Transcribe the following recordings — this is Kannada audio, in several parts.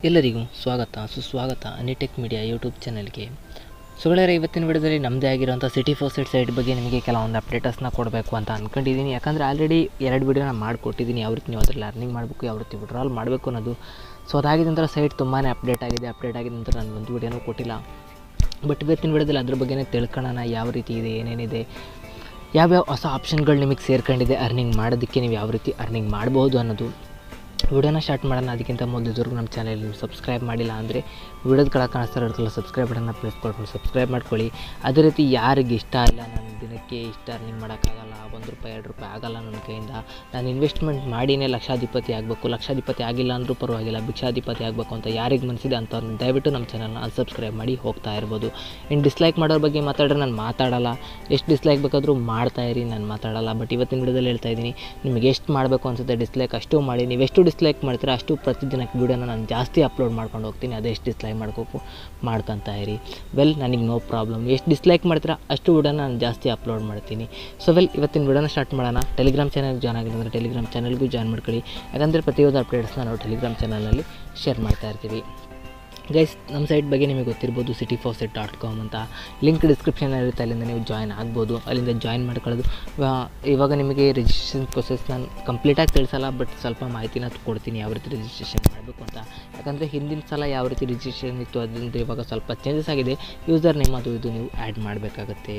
ಎಲ್ಲರಿಗೂ ಸ್ವಾಗತ ಸುಸ್ವಾಗತ ಅನಿಟೆಕ್ ಮೀಡಿಯಾ ಯೂಟ್ಯೂಬ್ ಚಾನಲ್ಗೆ ಸುಗಳೇ ಇವತ್ತಿನ ವಿಡಿಯೋದಲ್ಲಿ ನಮ್ಮದೇ ಆಗಿರೋಂಥ ಸಿಟಿ ಫೋಸೆಟ್ ಸೈಟ್ ಬಗ್ಗೆ ನಿಮಗೆ ಕೆಲವೊಂದು ಅಪ್ಡೇಟಸ್ನ ಕೊಡಬೇಕು ಅಂತ ಅಂದ್ಕೊಂಡಿದ್ದೀನಿ ಯಾಕಂದರೆ ಆಲ್ರೆಡಿ ಎರಡು ವಿಡಿಯೋನ ಮಾಡಿಕೊಟ್ಟಿದ್ದೀನಿ ಯಾವ ರೀತಿ ನೀವು ಅದರಲ್ಲಿ ಅರ್ನಿಂಗ್ ಮಾಡಬೇಕು ಯಾವ ರೀತಿ ವಿಡ್ರಾಲ್ ಮಾಡಬೇಕು ಅನ್ನೋದು ಸೊ ಅದಾಗಿದ ನಂತರ ಸೈಟ್ ತುಂಬಾ ಅಪ್ಡೇಟ್ ಆಗಿದೆ ಅಪ್ಡೇಟ್ ಆಗಿದ ನಂತರ ನಾನು ಒಂದು ವಿಡಿಯೋನೂ ಕೊಟ್ಟಿಲ್ಲ ಬಟ್ ಇವತ್ತಿನ ವಿಡಿಯೋದಲ್ಲಿ ಅದ್ರ ಬಗ್ಗೆನೇ ತಿಳ್ಕೊಳ್ಳೋಣ ಯಾವ ರೀತಿ ಇದೆ ಏನೇನಿದೆ ಯಾವ್ಯಾವ ಹೊಸ ಆಪ್ಷನ್ಗಳು ನಿಮಗೆ ಸೇರ್ಕೊಂಡಿದೆ ಅರ್ನಿಂಗ್ ಮಾಡೋದಕ್ಕೆ ನೀವು ಯಾವ ರೀತಿ ಅರ್ನಿಂಗ್ ಮಾಡ್ಬೋದು ಅನ್ನೋದು ವಿಡಿಯೋನ ಸ್ಟಾರ್ಟ್ ಮಾಡೋಣ ಅದಕ್ಕಿಂತ ಮೊದಲು ಇದುವರೆಗೂ ನಮ್ಮ ಚಾನಲ್ ನೀವು ಸಬ್ಸ್ಕ್ರೈಬ್ ಮಾಡಿಲ್ಲ ಅಂದರೆ ವಿಡಿಯೋದ ಕೆಳಗೆ ಕಾಣಿಸ್ತಾ ಇರೋದಲ್ಲ ಸಬ್ಸ್ಕ್ರೈಬ್ ಬಟನ್ನ ಪ್ರೆಸ್ ಮಾಡ್ಕೊಂಡು ಸಬ್ಸ್ಕ್ರೈಬ್ ಮಾಡ್ಕೊಳ್ಳಿ ಅದೇ ರೀತಿ ಯಾರಿಗೆ ಇಷ್ಟ ಇಲ್ಲ ನಾನು ದಿನಕ್ಕೆ ಇಷ್ಟ ಅರ್ನಿಂಗ್ ಮಾಡೋಕ್ಕಾಗಲ್ಲ ಒಂದು ರೂಪಾಯಿ ಎರಡು ರೂಪಾಯಿ ಆಗಲ್ಲ ನನ್ನ ಕೈಯಿಂದ ನಾನು ಇನ್ವೆಸ್ಟ್ಮೆಂಟ್ ಮಾಡಿನೇ ಲಕ್ಷಾಧಿಪತಿ ಆಗಬೇಕು ಲಕ್ಷಾಧಿಪತಿ ಆಗಿಲ್ಲ ಅಂದರೂ ಪರವಾಗಿಲ್ಲ ಭಿಕ್ಷಾಧಿಪತಿ ಆಗಬೇಕು ಅಂತ ಯಾರಿಗೆ ಮನಸ್ಸಿದೆ ಅಂಥವ್ರನ್ನ ದಯವಿಟ್ಟು ನಮ್ಮ ಚಾನಲ್ನ ಅನ್ಸಬ್ಸ್ಕ್ರೈಬ್ ಮಾಡಿ ಹೋಗ್ತಾ ಇರ್ಬೋದು ಇನ್ನು ಡಿಸ್ಲೈಕ್ ಮಾಡೋರ ಬಗ್ಗೆ ಮಾತಾಡಿದ್ರೆ ನಾನು ಮಾತಾಡಲ್ಲ ಎಷ್ಟು ಡಿಸ್ಲೈಕ್ ಬೇಕಾದರೂ ಮಾಡ್ತಾ ಇರಿ ನಾನು ಮಾತಾಡಲ್ಲ ಬಟ್ ಇವತ್ತಿನ ವಿಡಿಯೋದಲ್ಲಿ ಹೇಳ್ತಾ ಇದ್ದೀನಿ ನಿಮಗೆ ಎಷ್ಟು ಮಾಡಬೇಕು ಅನ್ಸುತ್ತೆ ಡಿಸ್ಲೈಕ್ ಅಷ್ಟು ಮಾಡಿ ನೀವು ಎಷ್ಟು ಡಿಸ್ಲೈಕ್ ಮಾಡ್ತೀರಾ ಅಷ್ಟು ಪ್ರತಿದಿನಕ್ಕೆ ವೀಡಿಯೋನ ನಾನು ಜಾಸ್ತಿ ಅಪ್ಲೋಡ್ ಮಾಡ್ಕೊಂಡು ಹೋಗ್ತೀನಿ ಅದೇ ಎಷ್ಟು ಡಿಸ್ಲೈಕ್ ಮಾಡ್ಕೋಕು ಮಾಡ್ಕೊತಾ ಇರಿ ವೆಲ್ ನನಗೆ ನೋ ಪ್ರಾಬ್ಲಮ್ ಎಷ್ಟು ಡಿಸ್ಲೈಕ್ ಮಾಡ್ತೀರಾ ಅಷ್ಟು ವೀಡಿಯೋನ ನಾನು ಜಾಸ್ತಿ ಅಪ್ಲೋಡ್ ಮಾಡ್ತೀನಿ ಸೊ ವೆಲ್ ಇವತ್ತಿನ ವಿಡಿಯೋನ ಸ್ಟಾರ್ಟ್ ಮಾಡೋಣ ಟೆಲಿಗ್ರಾಮ್ ಚಾನಲ್ ಜಾಯ್ನ್ ಆಗಿಲ್ಲ ಅಂದರೆ ಟೆಲಿಗ್ರಾಮ್ ಚಾನಲ್ಗೂ ಜಾಯ್ನ್ ಮಾಡ್ಕೊಳ್ಳಿ ಯಾಕಂದರೆ ಪ್ರತಿಯೊಂದು ಅಪ್ಡೇಟ್ಸ್ನ ನಾವು ಟೆಲಿಗ್ರಾಮ್ ಚಾನಲಲ್ಲಿ ಶೇರ್ ಮಾಡ್ತಾ ಇರ್ತೀವಿ ಗೈಸ್ ನಮ್ಮ ಸೈಟ್ ಬಗ್ಗೆ ನಿಮಗೆ ಗೊತ್ತಿರ್ಬೋದು ಸಿಟಿ ಫೋಸೆಟ್ ಡಾಟ್ ಕಾಮ್ ಅಂತ ಲಿಂಕ್ ಡಿಸ್ಕ್ರಿಪ್ಷನ್ ಇರುತ್ತೆ ಅಲ್ಲಿಂದ ನೀವು ಜಾಯ್ನ್ ಆಗ್ಬೋದು ಅಲ್ಲಿಂದ ಜಾಯ್ನ್ ಮಾಡ್ಕೊಳ್ಳೋದು ಇವಾ- ಇವಾಗ ನಿಮಗೆ ರಿಜಿಸ್ಟ್ರೇಷನ್ ಪ್ರೊಸೆಸ್ ನಾನು ಕಂಪ್ಲೀಟಾಗಿ ತಿಳಿಸಲ್ಲ ಬಟ್ ಸ್ವಲ್ಪ ಮಾಹಿತಿನ ಕೊಡ್ತೀನಿ ಯಾವ ರೀತಿ ರಿಜಿಸ್ಟ್ರೇಷನ್ ಮಾಡಬೇಕು ಅಂತ ಯಾಕಂದರೆ ಹಿಂದಿನ ಸಲ ಯಾವ ರೀತಿ ರಿಜಿಸ್ಟ್ರೇಷನ್ ಇತ್ತು ಅದರಿಂದ ಇವಾಗ ಸ್ವಲ್ಪ ಚೇಂಜಸ್ ಆಗಿದೆ ಯೂಸರ್ ನೇಮ್ ಅದು ಇದು ನೀವು ಆ್ಯಡ್ ಮಾಡಬೇಕಾಗತ್ತೆ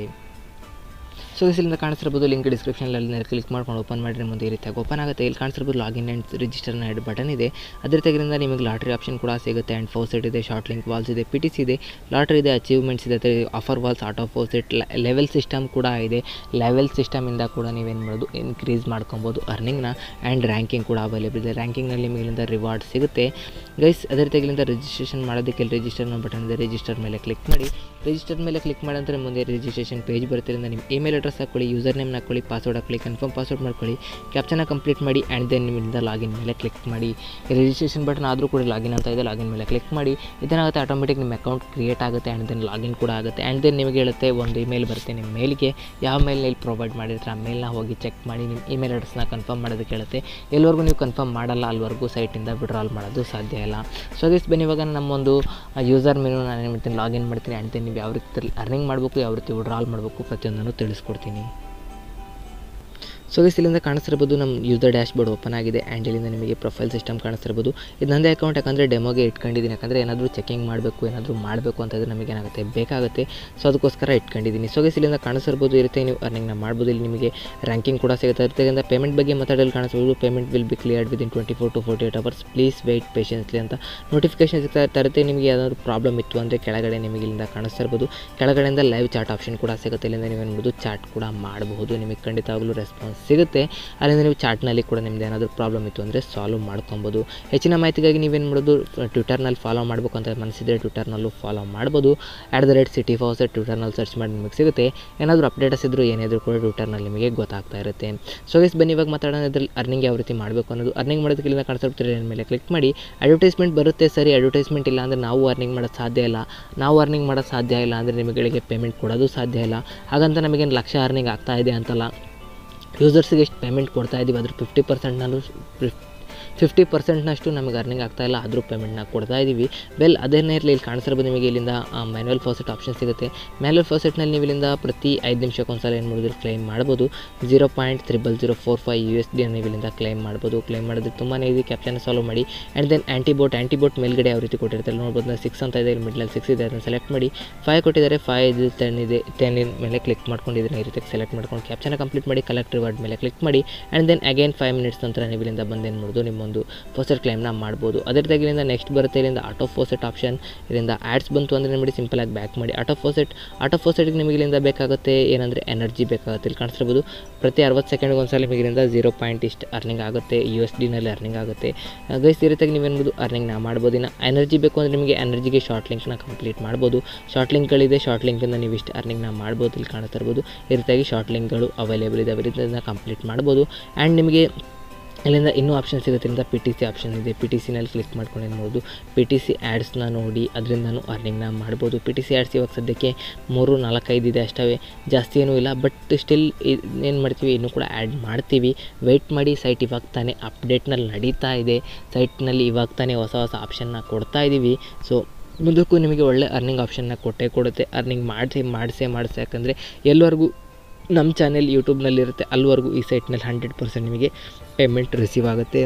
ಸೊ ಇಲ್ಲಿಂದ ಕಾಣಿಸಿರ್ಬೋದು ಲಿಂಕ್ ಡಿಸ್ಕ್ರಿಪ್ಷನಲ್ಲಿ ಕ್ಲಿಕ್ ಮಾಡ್ಕೊಂಡು ಓಪನ್ ಮಾಡಿದ್ರೆ ಮುಂದೆ ಈ ರೀತಿಯಾಗಿ ಓಪನ್ ಆಗುತ್ತೆ ಇಲ್ಲಿ ಕಾಣಿಸಿರ್ಬೋದು ಲಾಗಿನ್ ಆ್ಯಂಡ್ ರಿಜಿಸ್ಟರ್ನ ಎರಡು ಬಟನ್ ಇದೆ ಅದ್ರ ತೆಗೆದ್ರಿಂದ ನಿಮಗೆ ಲಾಟ್ರಿ ಆಪ್ಷನ್ ಕೂಡ ಸಿಗುತ್ತೆ ಆ್ಯಂಡ್ ಫೋಸೆಟ್ ಇದೆ ಶಾರ್ಟ್ ಲಿಂಕ್ ವಾಲ್ಸ್ ಇದೆ ಪಿ ಟಿ ಸಿ ಇದೆ ಲಾಟ್ರಿ ಇದೆ ಅಚೀವ್ಮೆಂಟ್ಸ್ ಇದೆ offer walls out of faucet level system ಕೂಡ ಇದೆ ಲೆವೆಲ್ ಸಿಸ್ಟಮಿಂದ ಕೂಡ ನೀವೇನು ಮಾಡೋದು ಇನ್ಕ್ರೀಸ್ ಮಾಡ್ಕೊಬೋದು ಅರ್ನಿಂಗ್ನ ಆ್ಯಂಡ್ ರ್ಯಾಂಕಿಂಗ್ ಕೂಡ ಅವೈಲೇಬಲ್ ಇದೆ ರ್ಯಾಂಕಿಂಗ್ನಲ್ಲಿ ನಿಮಗೆ ಇಲ್ಲಿಂದ ರಿವಾರ್ಡ್ ಸಿಗುತ್ತೆ ಗೈಸ್ ಅದೇ ತೆಗೆಲಿಂದ ರಿಜಿಸ್ಟ್ರೇಷನ್ ಮಾಡೋದಕ್ಕೆ ಇಲ್ಲಿ ರಿಜಿಸ್ಟರ್ನ ಬಟನ್ ಇದೆ ರಿಜಿಸ್ಟರ್ ಮೇಲೆ ಕ್ಲಿಕ್ ಮಾಡಿ ರಿಜಿಸ್ಟರ್ ಮೇಲೆ ಕ್ಲಿಕ್ ಮಾಡಿದ್ರೆ ಮುಂದೆ ರಿಜಿಸ್ಟ್ರೇಷನ್ ಪೇಜ್ ಬರುತ್ತೆ ಇಲ್ಲಿಂದ ನಿಮ್ಮ ಇಮೇಲ್ ಅಡ್ರೆಸ್ ಹಾಕ್ಕೊಳ್ಳಿ ಯೂಸರ್ ನೇಮ್ನ ಹಾಕ್ಕೊಳ್ಳಿ ಪಾಸ್ವರ್ಡ್ ಹಾಕ್ಕೊಳ್ಳಿ ಕನ್ಫರ್ಮ್ ಪಾಸ್ವರ್ಡ್ ಮಾಡ್ಕೊಳ್ಳಿ ಕ್ಯಾಪ್ಚನ ಕಂಪ್ಲೀಟ್ ಮಾಡಿ ಆ್ಯಂಡ್ ದೆನ್ ನಿಮ್ಮಿಂದ ಲಾಗಿನ್ ಮೇಲೆ ಕ್ಲಿಕ್ ಮಾಡಿ ರಿಜಿಸ್ಟ್ರೇಷನ್ ಬಟನ್ ಆದರೂ ಕೂಡ ಲಾಗಿನ್ ಅಂತ ಇದೆ ಲಾಗಿನ್ ಮೇಲೆ ಕ್ಲಿಕ್ ಮಾಡಿ ಇದೇನಾಗುತ್ತೆ ಆಟೋಮೆಟಿಕ್ ನಿಮ್ಮ ಅಕೌಂಟ್ ಕ್ರಿಯೇಟ್ ಆಗುತ್ತೆ ಆ್ಯಂಡ್ ದೆನ್ ಲಾಗಿನ್ ಕೂಡ ಆಗುತ್ತೆ ಆ್ಯಂಡ್ ದೆನ್ ನಿಮಗೆ ಹೇಳುತ್ತೆ ಒಂದು ಇಮೇಲ್ ಬರುತ್ತೆ ನಿಮ್ಮ ಮೇಲ್ಗೆ ಯಾವ ಮೇಲ್ ನೀವು ಪ್ರೊವೈಡ್ ಮಾಡಿದ್ರೆ ಆ ಮೇಲ್ನ ಹೋಗಿ ಚೆಕ್ ಮಾಡಿ ನಿಮ್ಮ ಇಮೇಲ್ ಅಡ್ರೆಸ್ನ ಕನ್ಫರ್ಮ್ ಮಾಡೋದಕ್ಕೆ ಹೇಳುತ್ತೆ ಎಲ್ಲಿವರೆಗೂ ನೀವು ಕನ್ಫರ್ಮ್ ಮಾಡಲ್ಲ ಅಲ್ಲಿವರೆಗೂ ಸೈಟಿಂದ ವಿಡ್ರಾಲ್ ಮಾಡೋದು ಸಾಧ್ಯ ಇಲ್ಲ ಸೊ ದಿಸ್ ಬನ್ನಿ ಇವಾಗ ನಮ್ಮೊಂದು ಯೂಸರ್ ಮೆನು ನಾನು ಏನು ಮಾಡ್ತೀನಿ ಲಾಗಿನ್ ಮಾಡ್ತೀನಿ ಆ್ಯಂಡ್ ದೆನ್ ನೀವು ಯಾವ ರೀತಿ ಅರ್ನಿಂಗ್ ಮಾಡಬೇಕು ಯಾವ ರೀತಿ ವಿಡ್ರಾಲ್ ಮಾಡಬೇಕು ಪ್ರತಿಯೊಂದನ್ನು ತಿಳಿಸ್ಕೊಡ್ತೀನಿ ಸೊ ಗೈಸ್ ಇಲ್ಲಿಂದ ಕಾಣಿಸ್ತಿರ್ಬೋದು ನಮ್ಮ ಯೂಸರ್ ಡ್ಯಾಶ್ ಬೋರ್ಡ್ ಓಪನ್ ಆಗಿದೆ ಆ್ಯಂಡ್ ಇಲ್ಲಿಂದ ನಿಮಗೆ ಪ್ರೊಫೈಲ್ ಸಿಸ್ಟಮ್ ಕಾಣಿಸ್ತಿರ್ಬೋದು ಇದು ನಂದೇ ಅಕೌಂಟ್ ಯಾಕಂದರೆ ಡೆಮೋಗೆ ಇಟ್ಕೊಂಡಿದ್ದೀನಿ ಯಾಕಂದರೆ ಏನಾದರೂ ಚೆಕಿಂಗ್ ಮಾಡಬೇಕು ಏನಾದರೂ ಮಾಡಬೇಕು ಅಂತಂದರೆ ನಮಗೆ ಏನಾಗುತ್ತೆ ಬೇಕಾಗುತ್ತೆ ಸೊ ಅದಕ್ಕೋಸ್ಕರ ಇಟ್ಕೊಂಡಿದ್ದೀನಿ ಸೊ ಗೈಸ್ ಇಲ್ಲಿಂದ ಕಾಣಿಸ್ತಿರ್ಬೋದು ಇರುತ್ತೆ ನೀವು ಅರ್ನಿಂಗ್ನ ಮಾಡ್ಬೋದು ಇಲ್ಲಿ ನಿಮಗೆ ರ್ಯಾಂಕಿಂಗ್ ಕೂಡ ಸಿಗುತ್ತೆ ಅದರಿಂದ ಪೇಮೆಂಟ್ ಬಗ್ಗೆ ಮಾತಾಡಲು ಕಾಣಿಸ್ಬೋದು payment will be cleared within twenty four to forty eight hours please wait patiently ಅಂತ ನೋಟಿಫಿಕೇಶನ್ ಸಿಗ್ತಾ ಇರುತ್ತೆ ನಿಮಗೆ ಯಾವ್ದಾದ್ರು ಪ್ರಾಬ್ಲಮ್ ಇತ್ತು ಅಂದರೆ ಕೆಳಗಡೆ ನಿಮಗೆ ಇಲ್ಲಿಂದ ಕಾಣಿಸ್ತಾ ಇರ್ಬೋದು ಕೆಳಗಡೆಯಿಂದ ಲೈವ್ ಚಾಟ್ ಆಪ್ಷನ್ ಕೂಡ ಸಿಗುತ್ತೆ ಇಲ್ಲಿಂದ ನೀವು ಏನ್ಬೋದು ಚಾಟ್ ಕೂಡ ಮಾಡಬಹುದು ನಿಮಗೆ ಖಂಡಿತವಾಗ್ಲೂ ರೆಸ್ಪಾನ್ಸ್ ಸಿಗುತ್ತೆ ಅಲ್ಲಿಂದ ನೀವು ಚಾಟ್ನಲ್ಲಿ ಕೂಡ ನಿಮ್ದು ಏನಾದರೂ ಪ್ರಾಬ್ಲಮ್ ಇತ್ತು ಅಂದರೆ ಸಾಲ್ವ್ ಮಾಡ್ಕೊಬೋದು ಹೆಚ್ಚಿನ ಮಾಹಿತಿಗಾಗಿ ನೀವೇನು ಮಾಡೋದು ಟ್ವಿಟರ್ನಲ್ಲಿ ಫಾಲೋ ಮಾಡಬೇಕು ಅಂತ ಮನಸ್ಸಿದ್ರೆ ಟ್ವಿಟರ್ನಲ್ಲೂ ಫಾಲೋ ಮಾಡ್ಬೋದು at the rate city faucet ಟ್ವಿಟರ್ನಲ್ಲಿ ಸರ್ಚ್ ಮಾಡಿ ನಿಮಗೆ ಸಿಗುತ್ತೆ ಏನಾದರೂ ಅಪ್ಡೇಟ್ಸ್ ಇದ್ದರೂ ಏನಿದ್ರು ಕೂಡ ಟ್ವಿಟರ್ನಲ್ಲಿ ನಿಮಗೆ ಗೊತ್ತಾಗ್ತಾ ಇರುತ್ತೆ ಸೊ ಗೈಸ್ ಬನ್ನಿ ಇವಾಗ ಮಾತಾಡೋಣ ಇದ್ರಲ್ಲಿ ಅರ್ನಿಂಗ್ ಯಾವ ರೀತಿ ಮಾಡಬೇಕು ಅನ್ನೋದು ಅರ್ನಿಂಗ್ ಮಾಡೋದಕ್ಕೆ ಇಲ್ಲಿಂದ ಕಾಣಿಸ್ತಿರ್ತಾರೆ ಮೇಲೆ ಕ್ಲಿಕ್ ಮಾಡಿ ಅಡ್ವರ್ಟೈಸ್ಮೆಂಟ್ ಬರುತ್ತೆ ಸರಿ ಅಡ್ವರ್ಟೈಸ್ಮೆಂಟ್ ಇಲ್ಲ ಅಂದರೆ ನಾವು ಅರ್ನಿಂಗ್ ಮಾಡೋದು ಸಾಧ್ಯ ಇಲ್ಲ ನಾವು ಅರ್ನಿಂಗ್ ಮಾಡೋದು ಸಾಧ್ಯ ಇಲ್ಲ ಅಂದರೆ ನಿಮಗೆ ಪೇಮೆಂಟ್ ಕೊಡೋದು ಸಾಧ್ಯ ಇಲ್ಲ ಹಾಗಂತ ನಮಗೇನು ಲಕ್ಷ ಅರ್ನಿಂಗ್ ಆಗ್ತಾ ಇದೆ ಅಂತಲ್ಲ ಯೂಸರ್ಸಿಗೆ ಎಷ್ಟು ಪೇಮೆಂಟ್ ಕೊಡ್ತಾ ಇದ್ದೀವಿ ಅದ್ರ ಫಿಫ್ಟಿ ಪರ್ಸೆಂಟ್ನಲ್ಲೂ ಫಿಫ್ಟಿ ಪರ್ಸೆಂಟ್ನಷ್ಟು ನಮಗೆ ಅರ್ನಿಂಗ್ ಆಗ್ತಾ ಇಲ್ಲ ಆದರೂ ಪೇಮೆಂಟ್ನ ಕೊಡ್ತಾ ಇದ್ದೀವಿ ವೆಲ್ ಅದೇನೇ ಇರಲಿ ಇಲ್ಲಿ ಕಾಣಿಸಿರ್ಬೋದು ನಿಮಗೆ ಇಲ್ಲಿಂದ ಮ್ಯಾನ್ಯಲ್ ಫಾಸೆಟ್ ಆಪ್ಷನ್ ಸಿಗುತ್ತೆ ಮ್ಯಾನ್ಯಲ್ ಫಾಸೆಟ್ನಲ್ಲಿ ನೀವು ಇಲ್ಲಿಂದ ಪ್ರತಿ ಐದು ನಿಮಿಷಕ್ಕೆ ಒಂದ್ಸಲ ಏನು ಮಾಡಿದ್ರೆ ಕ್ಲೈಮ್ ಮಾಡ್ಬೋದು zero point triple zero four five U S D ನೀವು ಇಲ್ಲಿಂದ ಕ್ಲೈಮ್ ಮಾಡ್ಬೋದು ಕ್ಲೈಮ್ ಮಾಡೋದಕ್ಕೆ ತುಂಬಾ ಈಸಿ ಕ್ಯಾಪ್ಚನ್ ಸಾಲ್ವ್ ಮಾಡಿ ಆ್ಯಂಡ್ ದೆನ್ ಆ್ಯಂಟಿಬೋಟ್ ಆ್ಯಂಟಿಬೋಟ್ ಮೇಲ್ಗಡೆ ಯಾವ ರೀತಿ ಕೊಟ್ಟಿರ್ತಾರೆ ನೋಡ್ಬೋದು ಸಿಕ್ಸ್ ಅಂತ ಇದೆ ಇಲ್ಲಿ ಮಿಡ್ಲಲ್ಲಿ ಸಿಕ್ಸ್ ಇದೆ ಅದನ್ನು ಸೆಲೆಕ್ಟ್ ಮಾಡಿ ಫೈವ್ ಕೊಟ್ಟಿದ್ದಾರೆ ಫೈವ್ ಇದು ಟೆನ್ ಇದೆ ಟೆನ್ ಮೇಲೆ ಕ್ಲಿಕ್ ಮಾಡ್ಕೊಂಡಿದ್ದೀನಿ ಈ ರೀತಿ ಸೆಲೆಕ್ಟ್ ಮಾಡ್ಕೊಂಡು ಕ್ಯಾಪ್ಚನ ಕಂಪ್ಲೀಟ್ ಮಾಡಿ ಕಲೆಕ್ಟ್ ರಿವಾರ್ಡ್ ಮೇಲೆ ಕ್ಲಿಕ್ ಮಾಡಿ and then again five minutes ನಂತರ ನೀವು ಇಲ್ಲಿಂದ ಬಂದು ಏನು ಮಾಡೋದು ನಿಮ್ಮೊಂದು ಫೋಸೆಟ್ ಕ್ಲೈಮ್ನ ಮಾಡ್ಬೋದು ಅದೇ ರೀತಿ ಇಲ್ಲಿಂದ ನೆಕ್ಸ್ಟ್ ಬರುತ್ತೆ ಇಲ್ಲಿಂದ ಆಟೋ ಫೋಸೆಟ್ ಆಪ್ಷನ್ ಇದರಿಂದ ಆ್ಯಡ್ಸ್ ಬಂತು ಅಂದರೆ ನಿಮಗೆ ಸಿಂಪಲಾಗಿ ಬ್ಯಾಕ್ ಮಾಡಿ ಆಟೋ ಫೋಸೆಟ್ ಆಟೋ ಫೋಸೆಟ್ಗೆ ನಿಮಗೆ ಇಲ್ಲಿಂದ ಬೇಕಾಗುತ್ತೆ ಏನಂದರೆ ಎನರ್ಜಿ ಬೇಕಾಗುತ್ತೆ ಇಲ್ಲಿ ಕಾಣಿಸ್ತಿರ್ಬೋದು ಪ್ರತಿ ಅರವತ್ತು ಸೆಕೆಂಡ್ಗೆ ಒಂದ್ಸಲ ನಿಮಗೆ ಇಲ್ಲಿಂದ ಜೀರೋ ಪಾಯಿಂಟ್ ಇಷ್ಟು ಅರ್ನಿಂಗ್ ಆಗುತ್ತೆ ಯು ಎಸ್ ಡಿನಲ್ಲಿ ಅರ್ನಿಂಗ್ ಆಗುತ್ತೆ ಗೈಸ್ ಈ ರೀತಿಯಾಗಿ ನೀವೇನ್ಬೋದು ಅರ್ನಿಂಗ್ನ ಮಾಡ್ಬೋದು ಇನ್ನು ಎನರ್ಜಿ ಬೇಕು ಅಂದರೆ ನಿಮಗೆ ಎನರ್ಜಿಗೆ ಶಾರ್ಟ್ ಲಿಂಕ್ನ ಕಂಪ್ಲೀಟ್ ಮಾಡ್ಬೋದು ಶಾರ್ಟ್ ಲಿಂಕ್ಗಳಿದೆ ಶಾರ್ಟ್ ಲಿಂಕಿಂದ ನೀವು ಇಷ್ಟು ಅರ್ನಿಂಗ್ನ ಮಾಡ್ಬೋದು ಇಲ್ಲಿ ಕಾಣಿಸ್ತಾ ಇರ್ಬೋದು ಈ ರೀತಿಯಾಗಿ ಶಾರ್ಟ್ ಲಿಂಕ್ಗಳು ಅವೈಲೇಬಲ್ ಇದೆ ಅದೇ ರೀತಿಯಿಂದ ಕಂಪ್ಲೀಟ್ ಮಾಡ್ಬೋದು ಆ್ಯಂಡ್ ನಿಮಗೆ ಇಲ್ಲಿಂದ ಇನ್ನೂ ಆಪ್ಷನ್ ಸಿಗುತ್ತೆ ಇಲ್ಲಿಂದ ಪಿ ಟಿ ಸಿ ಆಪ್ಷನ್ ಇದೆ ಪಿ ಟಿ ಸಿನಲ್ಲಿ ಕ್ಲಿಕ್ ಮಾಡ್ಕೊಂಡು ಏನು ಮಾಡ್ಬೋದು ಪಿ ಟಿ ಸಿ ಆ್ಯಡ್ಸ್ನ ನೋಡಿ ಅದರಿಂದನೂ ಅರ್ನಿಂಗ್ನ ಮಾಡ್ಬೋದು ಪಿ ಟಿ ಸಿ ಆ್ಯಡ್ಸ್ ಇವಾಗ ಸದ್ಯಕ್ಕೆ ಮೂರು ನಾಲ್ಕೈದು ಇದೆ ಅಷ್ಟೇ ಜಾಸ್ತಿ ಏನೂ ಇಲ್ಲ ಬಟ್ ಸ್ಟಿಲ್ ಏನು ಮಾಡ್ತೀವಿ ಇನ್ನೂ ಕೂಡ ಆ್ಯಡ್ ಮಾಡ್ತೀವಿ ವೆಯ್ಟ್ ಮಾಡಿ ಸೈಟ್ ಇವಾಗ ತಾನೇ ಅಪ್ಡೇಟ್ನಲ್ಲಿ ನಡೀತಾ ಇದೆ ಸೈಟ್ನಲ್ಲಿ ಇವಾಗ ತಾನೇ ಹೊಸ ಹೊಸ ಆಪ್ಷನ್ನ ಕೊಡ್ತಾ ಇದ್ದೀವಿ ಸೊ ಮುಂದಕ್ಕೂ ನಿಮಗೆ ಒಳ್ಳೆ ಅರ್ನಿಂಗ್ ಆಪ್ಷನ್ನ ಕೊಟ್ಟೇ ಕೊಡುತ್ತೆ ಅರ್ನಿಂಗ್ ಮಾಡಿಸಿ ಮಾಡಿಸೇ ಮಾಡಿಸಿ ಯಾಕಂದರೆ ಎಲ್ಲರಿಗೂ ನಮ್ಮ ಚಾನೆಲ್ ಯೂಟ್ಯೂಬ್ನಲ್ಲಿರುತ್ತೆ ಅಲ್ಲಿವರೆಗೂ ಈ ಸೈಟ್ನಲ್ಲಿ ಹಂಡ್ರೆಡ್ ಪರ್ಸೆಂಟ್ ನಿಮಗೆ ಪೇಮೆಂಟ್ ರಿಸೀವ್ ಆಗುತ್ತೆ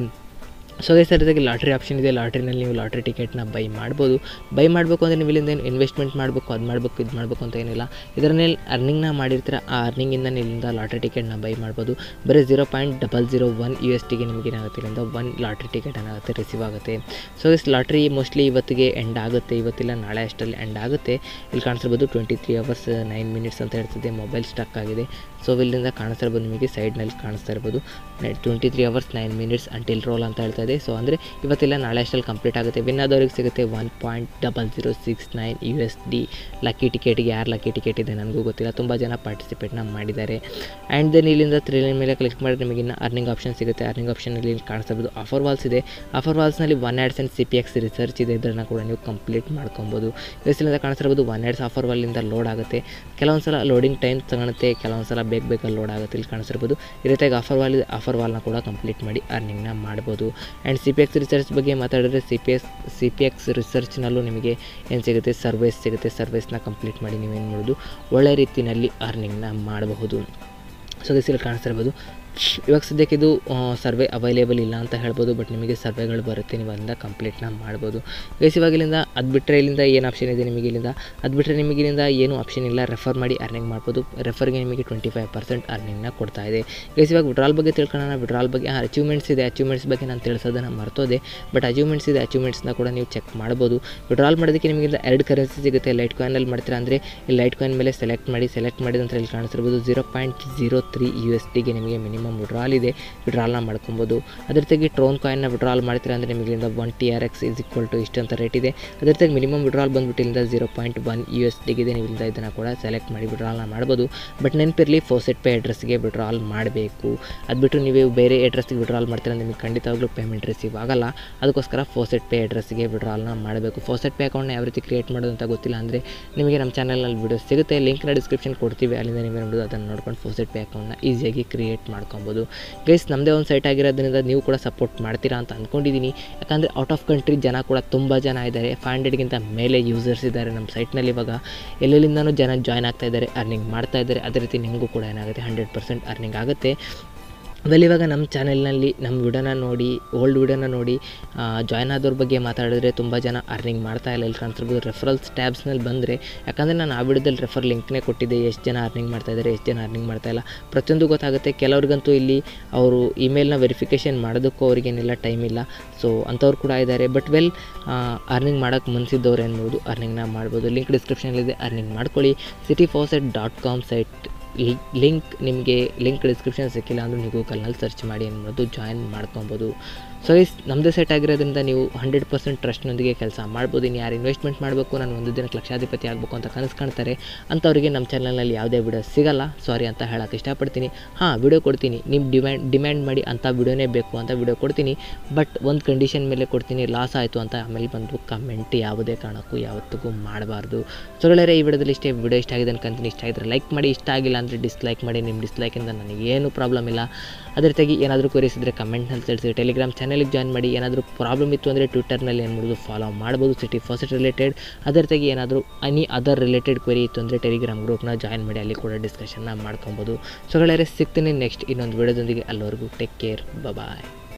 ಸೊ ಅದೇ ಸರಿಯಾಗಿ ಲಾಟ್ರಿ ಆಪ್ಷನ್ ಇದೆ ಲಾಟ್ರಿನಲ್ಲಿ ನೀವು ಲಾಟ್ರಿ ಟಿಕೆಟ್ನ ಬೈ ಮಾಡ್ಬೋದು ಬೈ ಮಾಡಬೇಕು ಅಂದರೆ ನೀವು ಇಲ್ಲಿಂದ ಏನು ಇನ್ವೆಸ್ಟ್ಮೆಂಟ್ ಮಾಡಬೇಕು ಅದು ಮಾಡಬೇಕು ಇದು ಮಾಡಬೇಕು ಅಂತ ಏನಿಲ್ಲ ಇದರಲ್ಲಿ ಅರ್ನಿಂಗ್ನ ಮಾಡಿರ್ತೀರ ಆ ಅರ್ನಿಂಗಿಂದ ನೀವು ಇಲ್ಲಿಂದ ಲಾಟ್ರಿ ಟಿಕೆಟ್ನ ಬೈ ಮಾಡ್ಬೋದು ಬರೀ zero point double zero one U S ಟಿಗೆ ನಿಮಗೆ ಏನಾಗುತ್ತೆ ಇಲ್ಲಿಂದ ಒನ್ ಲಾಟ್ರಿ ಟಿಕೆಟ್ ಏನಾಗುತ್ತೆ ರಿಸೀವ್ ಆಗುತ್ತೆ ಸೊ ಇಸ್ ಲಾಟ್ರಿ ಮೋಸ್ಟ್ಲಿ ಇವತ್ತಿಗೆ ಎಂಡ್ ಆಗುತ್ತೆ ಇವತ್ತಿಲ್ಲ ನಾಳೆ ಅಷ್ಟರಲ್ಲಿ ಎಂಡ್ ಆಗುತ್ತೆ ಇಲ್ಲಿ ಕಾಣಿಸಿರ್ಬೋದು twenty three hours nine minutes ಅಂತ ಹೇಳ್ತಿದೆ ಮೊಬೈಲ್ ಸ್ಟಕ್ ಆಗಿದೆ ಸೊ ಇಲ್ಲಿಂದ ಕಾಣಿಸ್ತಾ ಇರ್ಬೋದು ನಿಮಗೆ ಸೈಡ್ನಲ್ಲಿ ಕಾಣಿಸ್ತಾ ಇರ್ಬೋದು twenty three hours nine minutes until roll ಅಂತ ಹೇಳ್ತಾ ಇದೆ ಸೊ ಅಂದರೆ ಇವತ್ತೆಲ್ಲ ನಾಳೆ ಅಷ್ಟಲ್ಲಿ ಕಂಪ್ಲೀಟ್ ಆಗುತ್ತೆ ವಿನ್ ಆದವ್ರಿಗೆ ಸಿಗುತ್ತೆ one point double zero six nine U S D lucky ಟಿಕೆಟಿಗೆ ಯಾರು ಲಕ್ಕಿ ಟಿಕೆಟ್ ಇದೆ ನನಗೂ ಗೊತ್ತಿಲ್ಲ ತುಂಬ ಜನ ಪಾರ್ಟಿಸಿಪೇಟ್ನ ಮಾಡಿದ್ದಾರೆ ಆ್ಯಂಡ್ ದೆನ್ ಇಲ್ಲಿಂದ ತ್ರೀಲಿನ ಮೇಲೆ ಕ್ಲಿಕ್ ಮಾಡಿದ್ರೆ ನಿಮಗೆ ಇನ್ನು ಅರ್ನಿಂಗ್ ಆಪ್ಷನ್ ಸಿಗುತ್ತೆ ಅರ್ನಿಂಗ್ ಆಪ್ಷನಲ್ಲಿ ಕಾಣಿಸ್ತಾ ಇರ್ಬೋದು ಆಫರ್ ವಾಲ್ಸ್ ಇದೆ ಆಫರ್ ವಾಲ್ಸ್ನಲ್ಲಿ one ads and C P X research ಇದೆ ಇದನ್ನು ಕೂಡ ನೀವು ಕಂಪ್ಲೀಟ್ ಮಾಡ್ಕೊಬೋದು ಇವತ್ತಿನಿಂದ ಕಾಣಿಸ್ತಿರ್ಬೋದು ಒನ್ ಆ್ಯಡ್ಸ್ ಆಫರ್ ವಾಲಿಂದ ಲೋಡ್ ಆಗುತ್ತೆ ಕೆಲವೊಂದು ಸಲ ಲೋಡಿಂಗ್ ಟೈಮ್ ತಗೊಳುತ್ತೆ ಕೆಲವೊಂದು ಸಲ ಬೇಗ ಬೇಗ ಲೋಡ್ ಆಗುತ್ತೆ ಇಲ್ಲಿ ಕಾಣಿಸ್ತಿರ್ಬೋದು ಈ ರೀತಿಯಾಗಿ ಆಫರ್ ವಾಲ್ ಇದೆ ಆಫರ್ ವಾಲ್ನ ಕೂಡ ಕಂಪ್ಲೀಟ್ ಮಾಡಿ ಅರ್ನಿಂಗ್ನ ಮಾಡ್ಬೋದು and C P X research ಬಗ್ಗೆ ಮಾತಾಡಿದ್ರೆ C P S C P X ರಿಸರ್ಚ್ನಲ್ಲೂ ನಿಮಗೆ ಏನು ಸಿಗುತ್ತೆ ಸರ್ವೇಸ್ ಸಿಗುತ್ತೆ ಸರ್ವೇಸ್ನ ಕಂಪ್ಲೀಟ್ ಮಾಡಿ ನೀವೇನು ಮಾಡೋದು ಒಳ್ಳೆ ರೀತಿಯಲ್ಲಿ ಅರ್ನಿಂಗ್ನ ಮಾಡಬಹುದು ಸೊ ಇಲ್ಲಿ ಕಾಣಿಸ್ತಿರ್ಬೋದು ಇವಾಗ ಸದ್ಯಕ್ಕೆ ಇದು ಸರ್ವೆ ಅವೈಲೇಬಲ್ ಇಲ್ಲ ಅಂತ ಹೇಳ್ಬೋದು ಬಟ್ ನಿಮಗೆ ಸರ್ವೆಗಳು ಬರುತ್ತೆ ನೀವು ಅಲ್ಲಿಂದ ಕಂಪ್ಲೀಟ್ನ ಮಾಡ್ಬೋದು ಗೈಸ್ ಇವಾಗ ಇಲ್ಲಿಂದ ಅದು ಬಿಟ್ಟರೆ ಇಲ್ಲಿಂದ ಏನು ಆಪ್ಷನ್ ಇದೆ ನಿಮಗೆ ಇಲ್ಲಿಂದ ಅದು ಬಿಟ್ಟರೆ ನಿಮಗೆ ಇಲ್ಲಿಂದ ಏನು ಆಪ್ಷನ್ ಇಲ್ಲ ರೆಫರ್ ಮಾಡಿ ಅರ್ನಿಂಗ್ ಮಾಡ್ಬೋದು ರೆಫರ್ಗೆ ನಿಮಗೆ ಟ್ವೆಂಟಿ ಫೈವ್ ಪರ್ಸೆಂಟ್ ಅರ್ನಿಂಗ್ನ ಕೊಡ್ತಾ ಇದೆ ಗೈಸ್ ಇವಾಗ ವಿಡ್ರಾಲ್ ಬಗ್ಗೆ ತಿಳ್ಕೊಳ್ಳೋಣ ವಿಡ್ರಾಲ್ ಬಗ್ಗೆ ಹಾಂ ಅಚೀವ್ಮೆಂಟ್ಸ್ ಇದೆ ಅಚೀವ್ಮೆಂಟ್ಸ್ ಬಗ್ಗೆ ನಾನು ತಿಳಿಸೋದನ್ನು ಮರ್ತೋದೆ ಬಟ್ ಅಚೀವ್ಮೆಂಟ್ಸ್ ಇದೆ ಅಚೀವ್ಮೆಂಟ್ಸ್ನ ಕೂಡ ನೀವು ಚೆಕ್ ಮಾಡ್ಬೋದು ವಿಡ್ರಾಲ್ ಮಾಡೋದಕ್ಕೆ ನಿಮಗೆ ಎರಡು ಕರೆನ್ಸಿ ಸಿಗುತ್ತೆ ಲೈಟ್ ಕಾಯಿನಲ್ಲಿ ಮಾಡ್ತೀರಾ ಅಂದರೆ ಇಲ್ಲಿ ಲೈಟ್ ಕಾಯಿನ್ ಮೇಲೆ ಸೆಲೆಕ್ಟ್ ಮಾಡಿ ಸೆಲೆಕ್ಟ್ ಮಾಡಿದ ನಂತರ ಇಲ್ಲಿ ಕಾಣಿಸ್ತಿರ್ಬೋದು zero point zero three U S ಟಿಗೆ ನಿಮಗೆ ಮಿನಿಮಮ್ ವಿಡ್ರಾಲ್ ಇದೆ ವಿಡ್ರಾಲ್ನ ಮಾಡ್ಕೊಬೋದು ಅದ್ರ ಜೊತೆಗೆ ಟ್ರೋನ್ ಕಾಯಿನ್ನ ವಿಡ್ರಾಲ್ ಮಾಡ್ತೀರಾ ಅಂದರೆ ನಿಮಗೆ ಇಲ್ಲಿಂದ one T R X is equal to ಇಷ್ಟು ಅಂತ ರೇಟ್ ಇದೆ ಅದ್ರ ಜೊತೆಗೆ ಮಿನಿಮಮ್ ವಿಡ್ರಾಲ್ ಬಂದುಬಿಟ್ಟು ಇಲ್ಲಿಂದ zero point one U S ಟಿಗಿದೆ ನೀವು ಇಲ್ಲಿಂದ ಇದನ್ನು ಕೂಡ ಸೆಲೆಕ್ಟ್ ಮಾಡಿ ವಿಡ್ರಾಲ್ನ ಮಾಡ್ಬೋದು ಬಟ್ ನೆನಪಿರಲಿ ಫೋಸೆಟ್ ಪೇ ಅಡ್ರೆಸ್ಗೆ ವಿಡ್ರಾಲ್ ಮಾಡಬೇಕು ಅದು ಬಿಟ್ಟು ನೀವು ಬೇರೆ ಅಡ್ರೆಸ್ಗೆ ವಿಡ್ರಾಲ್ ಮಾಡ್ತೀರಾ ನಿಮಗೆ ಖಂಡಿತವಾಗ್ಲೂ ಪೇಮೆಂಟ್ ರಿಸೀವ್ ಆಗಲ್ಲ ಅದಕ್ಕೋಸ್ಕರ ಫೋಸೆಟ್ ಪೇ ಅಡ್ರೆಸ್ಗೆ ವಿಡ್ರಾಲ್ನ ಮಾಡಬೇಕು ಫೋಸೆಟ್ ಪೇ ಅಕೌಂಟ್ನ ಯಾವ ರೀತಿ ಕ್ರಿಯೇಟ್ ಮಾಡೋದು ಅಂತ ಗೊತ್ತಿಲ್ಲ ಅಂದರೆ ನಿಮಗೆ ನಮ್ಮ ಚಾನಲ್ನಲ್ಲಿ ವಿಡಿಯೋ ಸಿಗುತ್ತೆ ಲಿಂಕ್ನ ಡಿಸ್ಕ್ರಿಪ್ಷನ್ ಕೊಡ್ತೀವಿ ಅಲ್ಲಿಂದ ನೀವು ನೋಡೋದು ಅದನ್ನು ನೋಡ್ಕೊಂಡು ಫೋಸೆಟ್ ಪೇ ಅಕೌಂಟ್ನ ಈಸಿಯಾಗಿ ಕ್ರಿಯೇಟ್ ಮಾಡ್ಕೊಬೋದು ಗೈಸ್ ನಮ್ಮದೇ ಒಂದು ಸೈಟ್ ಆಗಿರೋದ್ರಿಂದ ನೀವು ಕೂಡ ಸಪೋರ್ಟ್ ಮಾಡ್ತೀರಾ ಅಂತ ಅಂದ್ಕೊಂಡಿದ್ದೀನಿ ಯಾಕಂದರೆ ಔಟ್ ಆಫ್ ಕಂಟ್ರಿ ಜನ ಕೂಡ ತುಂಬ ಜನ ಇದ್ದಾರೆ ಫೈವ್ ಹಂಡ್ರೆಡ್ಗಿಂತ ಮೇಲೆ ಯೂಸರ್ಸ್ ಇದ್ದಾರೆ ನಮ್ಮ ಸೈಟ್ನಲ್ಲಿ ಇವಾಗ ಎಲ್ಲೆಲ್ಲಿಂದನೂ ಜನ ಜಾಯ್ನ್ ಆಗ್ತಾ ಇದ್ದಾರೆ ಅರ್ನಿಂಗ್ ಮಾಡ್ತಾ ಇದ್ದಾರೆ ಅದೇ ರೀತಿ ನಿಮಗೂ ಕೂಡ ಏನಾಗುತ್ತೆ ಹಂಡ್ರೆಡ್ ಪರ್ಸೆಂಟ್ ಅರ್ನಿಂಗ್ ಆಗುತ್ತೆ ಆಮೇಲೆ ಇವಾಗ ನಮ್ಮ ಚಾನೆಲ್ನಲ್ಲಿ ನಮ್ಮ ವಿಡಿಯೋನ ನೋಡಿ ಓಲ್ಡ್ ವಿಡಿಯೋನ ನೋಡಿ ಜಾಯ್ನ್ ಆದವ್ರ ಬಗ್ಗೆ ಮಾತಾಡಿದ್ರೆ ತುಂಬ ಜನ ಅರ್ನಿಂಗ್ ಮಾಡ್ತಾ ಇಲ್ಲ ಇಲ್ಲಿ ಕಾಣ್ತಿರ್ಬೋದು ರೆಫರಲ್ಸ್ ಟ್ಯಾಬ್ಸ್ನಲ್ಲಿ ಬಂದರೆ ಯಾಕಂದರೆ ನಾನು ಆ ವಿಡಿಯೋದಲ್ಲಿ ರೆಫರ್ ಲಿಂಕ್ನೇ ಕೊಟ್ಟಿದ್ದೆ ಎಷ್ಟು ಜನ ಅರ್ನಿಂಗ್ ಮಾಡ್ತಾ ಇದ್ದಾರೆ ಎಷ್ಟು ಜನ ಅರ್ನಿಂಗ್ ಮಾಡ್ತಾ ಇಲ್ಲ ಪ್ರತಿಯೊಂದು ಗೊತ್ತಾಗುತ್ತೆ ಕೆಲವ್ರಿಗಂತೂ ಇಲ್ಲಿ ಅವರು ಇಮೇಲ್ನ ವೆರಿಫಿಕೇಷನ್ ಮಾಡೋದಕ್ಕೂ ಅವ್ರಿಗೇನಿಲ್ಲ ಟೈಮ್ ಇಲ್ಲ ಸೊ ಅಂಥವ್ರು ಕೂಡ ಇದ್ದಾರೆ ಬಟ್ ವೆಲ್ ಅರ್ನಿಂಗ್ ಮಾಡೋಕ್ಕೆ ಮನಸ್ಸಿದ್ದವ್ರು ಏನ್ಬೋದು ಅರ್ನಿಂಗ್ನ ಮಾಡ್ಬೋದು ಲಿಂಕ್ ಡಿಸ್ಕ್ರಿಪ್ಷನಲ್ಲಿದೆ ಅರ್ನಿಂಗ್ ಮಾಡ್ಕೊಳ್ಳಿ city faucet dot com site link ನಿಮಗೆ ಲಿಂಕ್ ಡಿಸ್ಕ್ರಿಪ್ಷನ್ ಸಿಕ್ಕಿಲ್ಲ ಅಂದರೆ ನೀವು ಗೂಗಲ್ನಲ್ಲಿ ಸರ್ಚ್ ಮಾಡಿ ಏನು ಮಾಡೋದು ಜಾಯಿನ್ ಮಾಡ್ಕೊಬೋದು ಸೊ ಇಸ್ ನಮ್ಮದೇ ಸೆಟ್ ಆಗಿರೋದ್ರಿಂದ ನೀವು ಹಂಡ್ರೆಡ್ ಪರ್ಸೆಂಟ್ ಟ್ರಸ್ಟ್ನೊಂದಿಗೆ ಕೆಲಸ ಮಾಡ್ಬೋದು ಇನ್ನು ಯಾರು ಇನ್ವೆಸ್ಟ್ಮೆಂಟ್ ಮಾಡಬೇಕು ನಾನು ಒಂದು ದಿನಕ್ಕೆ ಲಕ್ಷಾಧಿಪತಿ ಆಗಬೇಕು ಅಂತ ಕನಸು ಕಾಣ್ತಾರೆ ಅಂಥವ್ರಿಗೆ ನಮ್ಮ ಚಾನಲ್ನಲ್ಲಿ ಯಾವುದೇ ವಿಡಿಯೋ ಸಿಗಲ್ಲ ಸಾರಿ ಅಂತ ಹೇಳೋಕ್ಕೆ ಇಷ್ಟಪಡ್ತೀನಿ ಹಾಂ ವಿಡಿಯೋ ಕೊಡ್ತೀನಿ ನಿಮ್ಮ ಡಿಮ್ಯಾಂಡ್ ಡಿಮ್ಯಾಂಡ್ ಮಾಡಿ ಅಂಥ ವಿಡಿಯೋನೇ ಬೇಕು ಅಂತ ವಿಡಿಯೋ ಕೊಡ್ತೀನಿ ಬಟ್ ಒಂದು ಕಂಡೀಷನ್ ಮೇಲೆ ಕೊಡ್ತೀನಿ ಲಾಸ್ ಆಯಿತು ಅಂತ ಆಮೇಲೆ ಬಂದು ಕಮೆಂಟ್ ಯಾವುದೇ ಕಾರಣಕ್ಕೂ ಯಾವತ್ತಿಗೂ ಮಾಡಬಾರ್ದು ಸೊ ಗೆಳೆಯರೆ ಈ ವಿಡಿಯೋದಲ್ಲಿ ಇಷ್ಟೇ ವಿಡಿಯೋ ಇಷ್ಟ ಆಗಿದೆ ಅನ್ಕೊಂತೀನಿ ಇಷ್ಟ ಆಗಿದ್ರೆ ಲೈಕ್ ಮಾಡಿ ಇಷ್ಟ ಆಗಿಲ್ಲ ಅಂದರೆ ಡಿಸ್ಲೈಕ್ ಮಾಡಿ ನಿಮ್ಮ ಡಿಸ್ಲೈಕಿಂದ ನನಗೇನು ಪ್ರಾಬ್ಲಮ್ ಇಲ್ಲ ಅದೇ ರೀತಿಯಾಗಿ ಏನಾದರೂ ಕೊರಿಸಿದ್ರೆ ಕಮೆಂಟ್ನಲ್ಲಿ ತಿಳಿಸಿ ಟೆಲಿಗ್ರಾಮ್ ಚಾನಲಿಗೆ ಜಾಯ್ನ್ ಮಾಡಿ ಏನಾದರೂ ಪ್ರಾಬ್ಲಮ್ ಇತ್ತು ಅಂದರೆ ಟ್ವಿಟರ್ನಲ್ಲಿ ಏನು ಮಾಡೋದು ಫಾಲೋ ಮಾಡ್ಬೋದು ಸಿಟಿ ಫಸ್ಟ್ ರಿಲೇಟೆಡ್ ಅದೇ ರೀತಿಯಾಗಿ ಏನಾದರೂ ಎನಿ ಅದರ್ ರಿಲೇಟೆಡ್ ಕ್ವೆರಿ ಇತ್ತು ಅಂದರೆ ಟೆಲಿಗ್ರಾಮ್ ಗ್ರೂಪ್ನ ಜಾಯ್ನ್ ಮಾಡಿ ಅಲ್ಲಿ ಕೂಡ ಡಿಸ್ಕಷನ್ನ ಮಾಡ್ಕೊಬೋದು ಸೊ ಗೆಳೆಯರೆ ಸಿಗ್ತೀನಿ ನೆಕ್ಸ್ಟ್ ಇನ್ನೊಂದು ವಿಡಿಯೋದೊಂದಿಗೆ ಅಲ್ಲಿವರೆಗೂ ಟೇಕ್ ಕೇರ್ ಬಾಯ್